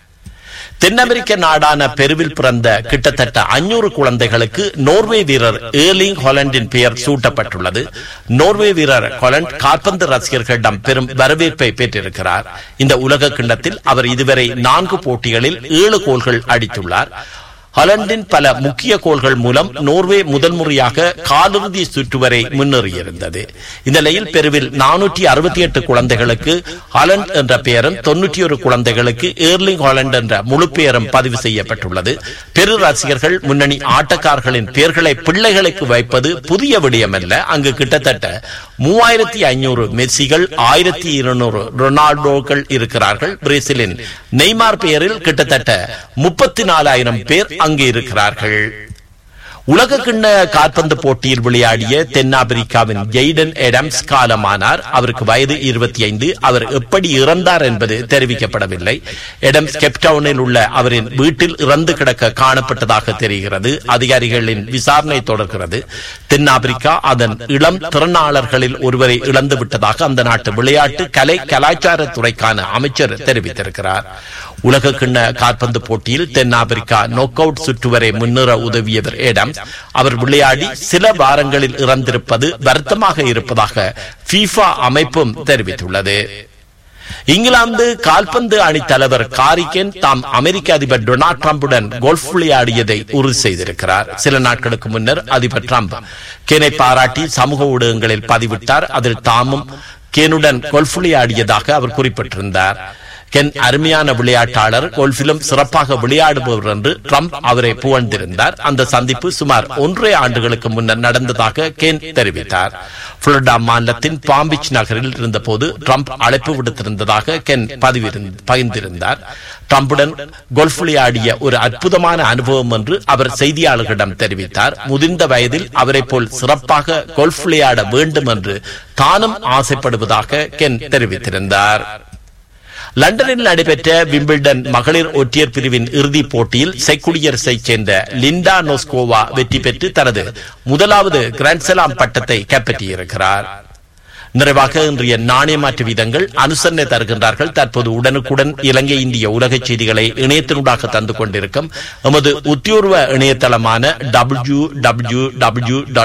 தென் அமெரிக்க நாடான பெருவில் பிறந்த கிட்டத்தட்ட அஞ்சூறு குழந்தைகளுக்கு நோர்வே வீரர் ஏர்லிங் ஹாலண்டின் பெயர் சூட்டப்பட்டுள்ளது நோர்வே வீரர் ஹாலண்ட் கால்பந்து ரசிகர்களிடம் பெரும் வரவேற்பை பெற்றிருக்கிறார் இந்த உலக கிண்ணத்தில் அவர் இதுவரை நான்கு போட்டிகளில் ஏழு கோல்கள் அடித்துள்ளார் ஹாலண்டின் பல முக்கிய கோல்கள் மூலம் நோர்வே முதல் முறையாக காலிறுதி சுற்று வரை முன்னேறியிருந்தது இந்த நிலையில் பெருவில் நானூற்றி அறுபத்தி எட்டு குழந்தைகளுக்கு ஹாலண்ட் என்ற பெயரும் தொன்னூற்றி ஒரு குழந்தைகளுக்கு ஏர்லிங் ஹாலண்ட் என்ற முழு பெயரும் பதிவு செய்யப்பட்டுள்ளது பெரு ரசிகர்கள் முன்னணி ஆட்டக்காரர்களின் பெயர்களை பிள்ளைகளுக்கு வைப்பது புதிய விடயமல்ல அங்கு கிட்டத்தட்ட மூவாயிரத்தி ஐநூறு மெஸ்ஸிகள் ஆயிரத்தி இருநூறு ரொனால்டோக்கள் இருக்கிறார்கள் பிரேசிலின் நெய்மார் பெயரில் கிட்டத்தட்ட முப்பத்தி நாலாயிரம் பேர் அங்கு இருக்கிறார்கள் உலக கிண்ண கால்பந்து போட்டியில் விளையாடிய தென்னாப்பிரிக்காவின் ஜெய்டன் எடம்ஸ் காலமானார் அவருக்கு வயது இருபத்தி ஐந்து அவர் எப்படி இறந்தார் என்பது தெரிவிக்கப்படவில்லை எடம்ஸ் கெப்டவுனில் உள்ள அவரின் வீட்டில் இறந்து கிடக்க காணப்பட்டதாக தெரிகிறது அதிகாரிகளின் விசாரணை தொடர்கிறது தென்னாப்பிரிக்கா அதன் இளம் திறனாளர்களில் ஒருவரை இழந்து விட்டதாக அந்த நாட்டு விளையாட்டு கலை கலாச்சாரத்துறைக்கான அமைச்சர் தெரிவித்திருக்கிறார் உலக கிண்ண கால்பந்து போட்டியில் தென்னாப்பிரிக்கா நோக் அவுட் சுற்று வரை முன்னேற உதவியவர் ஏடம் அவர் விளையாடி சில வாரங்களில் இறந்திருப்பது வருத்தமாக இருப்பதாக FIFA அமைப்பும் தெரிவித்துள்ளது இங்கிலாந்து கால்பந்து அணி தலைவர் காரிகேன் தாம் அமெரிக்க அதிபர் டொனால்ட் டிரம்புடன் கோல்ஃப் விளையாடியதை உறுதி செய்திருக்கிறார் சில நாட்களுக்கு முன்னர் அதிபர் டிரம்ப் கேனை பாராட்டி சமூக ஊடகங்களில் பதிவிட்டார் அதில் தாமும் கேனுடன் கோல்ஃப் விளையாடியதாக அவர் குறிப்பிட்டிருந்தார் கென் அருமையான விளையாட்டாளர் கோல்ஃபிலும் சிறப்பாக விளையாடுபவர் என்று ட்ரம்ப் அவரை புகழ்ந்திருந்தார் அந்த சந்திப்பு சுமார் ஒன்றரை ஆண்டுகளுக்கு முன்னர் நடந்ததாக கென் தெரிவித்தார் புளோரிடா மாநிலத்தின் பாம்பிச் நகரில் இருந்தபோது ட்ரம்ப் அழைப்பு விடுத்திருந்ததாக கென் பதிவிருந்த- பகிர்ந்திருந்தார் ட்ரம்புடன் கோல்ஃப் விளையாடிய ஒரு அற்புதமான அனுபவம் என்று அவர் செய்தியாளர்களிடம் தெரிவித்தார் முதிர்ந்த வயதில் அவரை போல் சிறப்பாக கோல்ஃப் விளையாட வேண்டும் என்று தானும் ஆசைப்படுவதாக கென் தெரிவித்திருந்தார் லண்டனில் நடைபெற்ற விம்பிள்டன் மகளிர் ஒற்றையர் பிரிவின் இறுதிப் போட்டியில் செக் குடியரசைச் சேர்ந்த லிண்டா நோஸ்கோவா வெற்றி பெற்று தனது முதலாவது கிராண்ட்ஸ்லாம் பட்டத்தை கைப்பற்றியிருக்கிறார் நிறைவாக இன்றைய நாணய மாற்று வீதங்கள் அனுசரணை தருகின்றார்கள் தற்போது உடனுக்குடன் இலங்கை இந்திய உலக செய்திகளை இணையத்தினூடாக தந்து கொண்டிருக்கும் எமது உத்தியோர்வ இணையதளமான W W W dot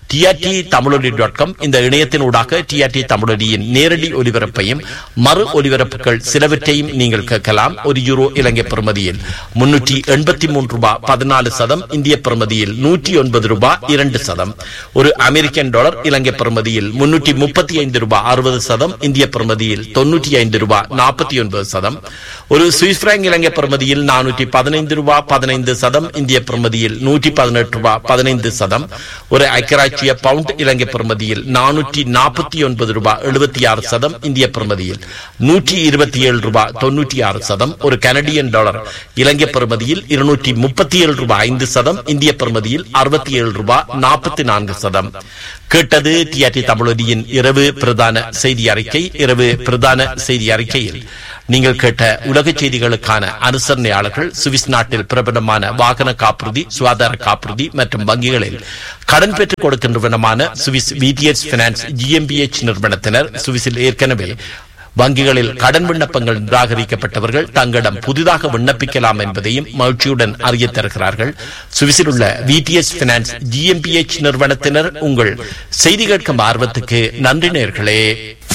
TRT Tamiloli dot com இந்த இணையத்தினூடாக டிஆர்டி தமிழொலியின் நேரடி ஒலிபரப்பையும் மறு ஒலிபரப்புகள் சிலவற்றையும் நீங்கள் கேட்கலாம் ஒரு யூரோ இலங்கை பெறுமதியில் முன்னூற்றி எண்பத்தி மூன்று ரூபாய் பதினாலு சதம் இந்திய பெறுமதியில் நூற்றி ஒன்பது ரூபாய் இரண்டு சதம் ஒரு அமெரிக்கன் டாலர் இலங்கை பெறுமதியில் முன்னூற்றி முப்பத்தி ஐந்து ரூபாய் அறுபது சதம் இந்திய பெறுமதியில் தொன்னூற்றி ஐந்து ரூபாய் நாற்பத்தி ஒன்பது சதம் ஒரு சுவிஸ் பிராங்க் இலங்கை பெறுமதியில் நானூற்றி பதினைந்து ரூபாய் பதினைந்து சதம் இந்திய பெறுமதியில் நூற்றி பதினெட்டு ரூபாய் பதினைந்து சதம் ஒரு ஐக்கராட்சிய பவுண்ட் இலங்கை பெறுமதியில் நானூற்றி நாற்பத்தி ஒன்பது ரூபாய் எழுபத்தி ஆறு சதம் இந்திய பெறுமதியில் நூற்றி இருபத்தி ஏழு ரூபாய் தொன்னூற்றி ஆறு சதம் ஒரு கனடியன் டாலர் இலங்கை பெறுமதியில் இருநூற்றி முப்பத்தி ஏழு ரூபாய் ஐந்து சதம் இந்திய பெறுமதியில் அறுபத்தி ஏழு ரூபாய் நாற்பத்தி நான்கு சதம் கேட்டது டிஆர்டி தமிழொலியின் இரவு பிரதான செய்தி அறிக்கை இரவு பிரதான செய்தி அறிக்கையில் நீங்கள் கேட்ட உலக செய்திகளுக்கான அனுசரணையாளர்கள் சுவிஸ் நாட்டில் பிரபலமான வாகன காப்புறுதி சுகாதார காப்புறுதி மற்றும் வங்கிகளில் கடன் பெற்றுக் கொடுக்கின்றவனமான சுவிஸ் விடிஎஸ் பினான்ஸ் ஜிஎம்பிஎச் நிறுவனத்தினர் சுவிஸில் ஏற்கனவே வங்கிகளில் கடன் விண்ணப்பங்கள் நிராகரிக்கப்பட்டவர்கள் தங்களிடம் புதிதாக விண்ணப்பிக்கலாம் என்பதையும் மகிழ்ச்சியுடன் அறிய தருகிறார்கள் சுவிஸில் உள்ள விடிஎஸ் பினான்ஸ் ஜிஎம்பிஎச் நிறுவனத்தினர் உங்கள் செய்தி கேட்கும் ஆர்வத்துக்கு நன்றி நேர்களே